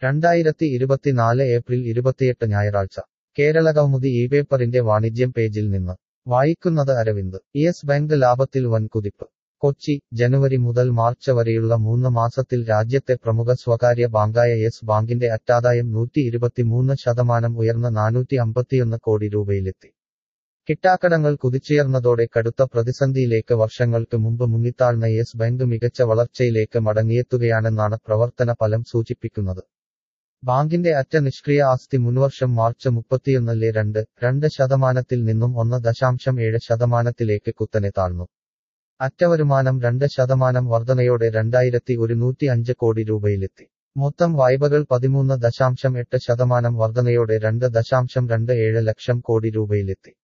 രണ്ടായിരത്തി ഇരുപത്തിനാല് ഏപ്രിൽ ഇരുപത്തിയെട്ട് ഞായറാഴ്ച കേരള കൗമുദി ഈ പേപ്പറിന്റെ വാണിജ്യം പേജിൽ നിന്ന് വായിക്കുന്നത് അരവിന്ദ് യെസ് ബാങ്ക് ലാഭത്തിൽ വൻ കുതിപ്പ് കൊച്ചി ജനുവരി മുതൽ മാർച്ച് വരെയുള്ള മൂന്ന് മാസത്തിൽ രാജ്യത്തെ പ്രമുഖ സ്വകാര്യ ബാങ്കായ യെസ് ബാങ്കിന്റെ അറ്റാദായം നൂറ്റി ഇരുപത്തിമൂന്ന് ശതമാനം ഉയർന്ന് നാനൂറ്റി അമ്പത്തിയൊന്ന് കോടി രൂപയിലെത്തി കിട്ടാക്കടങ്ങൾ കുതിച്ചുയർന്നതോടെ കടുത്ത പ്രതിസന്ധിയിലേക്ക് വർഷങ്ങൾക്ക് മുമ്പ് മുങ്ങിത്താഴ്ന്ന യെസ് ബാങ്ക് മികച്ച വളർച്ചയിലേക്ക് മടങ്ങിയെത്തുകയാണെന്നാണ് പ്രവർത്തന ഫലം സൂചിപ്പിക്കുന്നത് ബാങ്കിന്റെ അറ്റ നിഷ്ക്രിയ ആസ്തി മുൻവർഷം മാർച്ച് മുപ്പത്തിയൊന്നിലെ രണ്ട് രണ്ട് ശതമാനത്തിൽ നിന്നും ഒന്ന് ദശാംശം ഏഴ് ശതമാനത്തിലേക്ക് കുത്തനെ താഴ്ന്നു അറ്റവരുമാനം രണ്ട് ശതമാനം വർധനയോടെ രണ്ടായിരത്തി ഒരുന്നൂറ്റി അഞ്ച് കോടി രൂപയിലെത്തി മൊത്തം വായ്പകൾ പതിമൂന്ന് ദശാംശം എട്ട് ശതമാനം വർധനയോടെ രണ്ട് ദശാംശം രണ്ട് ഏഴ് ലക്ഷം കോടി രൂപയിലെത്തി